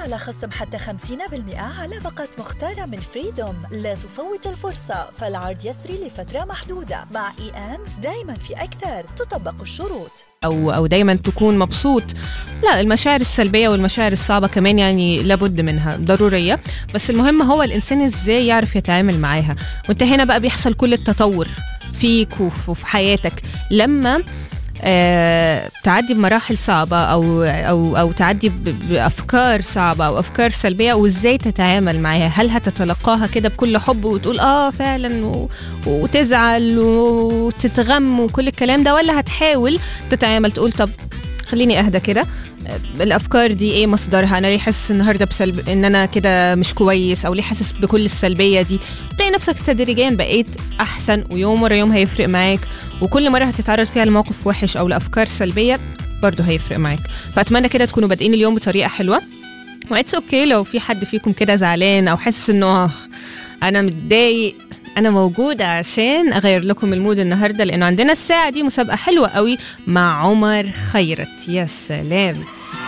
على خصم حتى 50% على باقة مختارة من فريدوم لا تفوت الفرصة فالعرض يسري لفترة محدودة مع اي ان دايما في أكثر تطبق الشروط او او دايما تكون مبسوط لا المشاعر السلبيه والمشاعر الصعبه كمان يعني لابد منها ضروريه بس المهم هو الانسان ازاي يعرف يتعامل معاها وانت هنا بقى بيحصل كل التطور فيك وف- وفي حياتك لما آه، تعدي بمراحل صعبة أو أو أو تعدي ب- بأفكار صعبة أو أفكار سلبية وإزاي تتعامل معاها هل هتتلقاها كده بكل حب وتقول آه فعلا و- وتزعل وتتغم وكل الكلام ده ولا هتحاول تتعامل تقول طب خليني اهدى كده آه، الافكار دي ايه مصدرها انا ليه حاسس النهارده بسلب ان انا كده مش كويس او ليه حاسس بكل السلبيه دي تلاقي نفسك تدريجيا بقيت احسن ويوم ورا يوم هيفرق معاك وكل مره هتتعرض فيها لموقف وحش او لافكار سلبيه برضه هيفرق معاك فاتمنى كده تكونوا بادئين اليوم بطريقه حلوه واتس اوكي لو في حد فيكم كده زعلان او حاسس انه آه، انا متضايق انا موجوده عشان اغير لكم المود النهارده لانه عندنا الساعه دي مسابقه حلوه قوي مع عمر خيرت يا سلام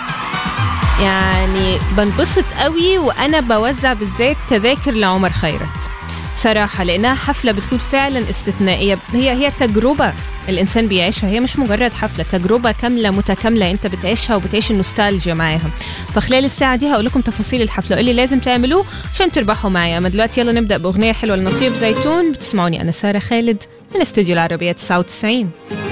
يعني بنبسط قوي وانا بوزع بالذات تذاكر لعمر خيرت صراحه لانها حفله بتكون فعلا استثنائيه هي هي تجربه الانسان بيعيشها هي مش مجرد حفله تجربه كامله متكامله انت بتعيشها وبتعيش النوستالجيا معاها فخلال الساعه دي هقول لكم تفاصيل الحفله اللي لازم تعملوه عشان تربحوا معايا اما دلوقتي يلا نبدا باغنيه حلوه لنصيب زيتون بتسمعوني انا ساره خالد من استوديو العربيه 99